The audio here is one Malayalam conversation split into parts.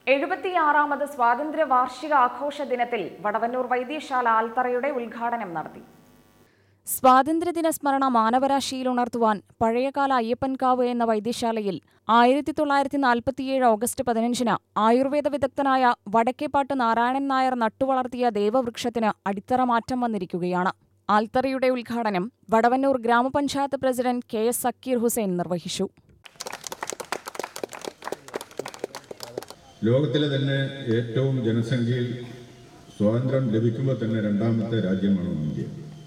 എഴുപത്തിയാറാമത് സ്വാതന്ത്ര്യ വാർഷിക ആഘോഷ ദിനത്തിൽ വടവന്നൂർ വൈദ്യശാല ആൽത്തറയുടെ ഉദ്ഘാടനം നടത്തി സ്വാതന്ത്ര്യദിന സ്മരണ മാനവരാശിയിൽ ഉണർത്തുവാൻ പഴയകാല അയ്യപ്പൻകാവ് എന്ന വൈദ്യശാലയിൽ ആയിരത്തി തൊള്ളായിരത്തി നാൽപ്പത്തിയേഴ് ഓഗസ്റ്റ് പതിനഞ്ചിന് ആയുർവേദ വിദഗ്ധനായ വടക്കേപ്പാട്ട് നാരായണൻ നായർ നട്ടുവളർത്തിയ ദേവവൃക്ഷത്തിന് അടിത്തറ മാറ്റം വന്നിരിക്കുകയാണ് ആൽത്തറയുടെ ഉദ്ഘാടനം വടവന്നൂർ ഗ്രാമപഞ്ചായത്ത് president K S Sakeer Hussain നിർവഹിച്ചു ലോകത്തിലെ തന്നെ ഏറ്റവും ജനസംഖ്യയിൽ സ്വാതന്ത്ര്യം ലഭിക്കുമ്പോൾ തന്നെ രണ്ടാമത്തെ രാജ്യമാണ് ഇന്ത്യ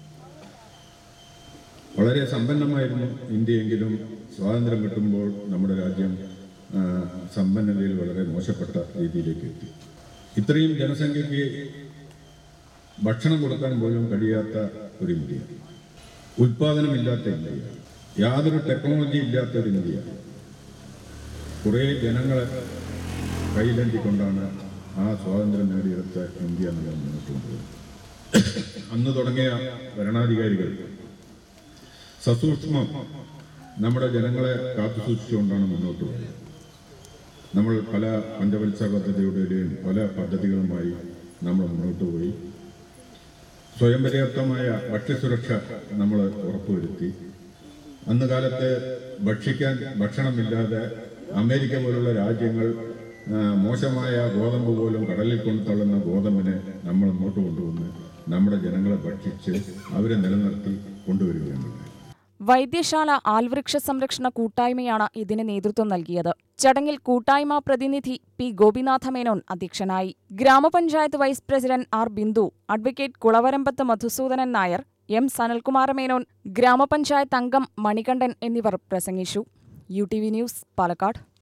വളരെ സമ്പന്നമായിരുന്നു ഇന്ത്യയെങ്കിലും സ്വാതന്ത്ര്യം കിട്ടുമ്പോൾ നമ്മുടെ രാജ്യം ആ, സമ്പന്നതയിൽ വളരെ മോശപ്പെട്ട രീതിയിലേക്ക് എത്തി ഇത്രയും ജനസംഖ്യയ്ക്ക് ഭക്ഷണം കൊടുക്കാൻ പോലും കഴിയാത്ത ഒരു ഇന്ത്യ ഉൽപാദനമില്ലാത്ത ഇന്ത്യ യാതൊരു ടെക്നോളജി ഇല്ലാത്ത ഒരു ഇന്ത്യ കുറേ ജനങ്ങളെ കയ്യിലെത്തിക്കൊണ്ടാണ് ആ സ്വാതന്ത്ര്യം നേടിയെടുത്ത ഇന്ത്യ നമ്മൾ മുന്നോട്ട് കൊണ്ടുപോകുന്നത് അന്ന് തുടങ്ങിയ ഭരണാധികാരികൾ സസൂക്ഷ്മം നമ്മുടെ ജനങ്ങളെ കാത്തു സൂക്ഷിച്ചുകൊണ്ടാണ് മുന്നോട്ട് പോയത് നമ്മൾ പല പഞ്ചവത്സര പദ്ധതിയുടെയും പല പദ്ധതികളുമായി നമ്മൾ മുന്നോട്ട് പോയി സ്വയം പര്യാപ്തമായ ഭക്ഷ്യസുരക്ഷ നമ്മൾ ഉറപ്പുവരുത്തി അന്ന് കാലത്ത് ഭക്ഷിക്കാൻ ഭക്ഷണമില്ലാതെ അമേരിക്ക പോലുള്ള രാജ്യങ്ങൾ ആ, മോശമായ ഗോതമ്പ് പോലും കടലിൽ കൊണ്ട് തള്ളുന്ന ഗോതമ്പിനെ നമ്മൾ മുന്നോട്ട് കൊണ്ടുവന്ന് നമ്മുടെ ജനങ്ങളെ ഭക്ഷിച്ച് അവരെ നിലനിർത്തി കൊണ്ടുവരികയാണ് വൈദ്യശാല ആൽവൃക്ഷ സംരക്ഷണ കൂട്ടായ്മയാണ് ഇതിന് നേതൃത്വം നൽകിയത് ചടങ്ങിൽ കൂട്ടായ്മ പ്രതിനിധി പി ഗോപിനാഥ മേനോൻ അധ്യക്ഷനായി ഗ്രാമപഞ്ചായത്ത് vice president R Bindu advocate Kulavarambath Madhusudanan Nair M Sanalkumara Menon ഗ്രാമപഞ്ചായത്ത് അംഗം മണികണ്ഠൻ എന്നിവർ പ്രസംഗിച്ചു U T V news Palakkad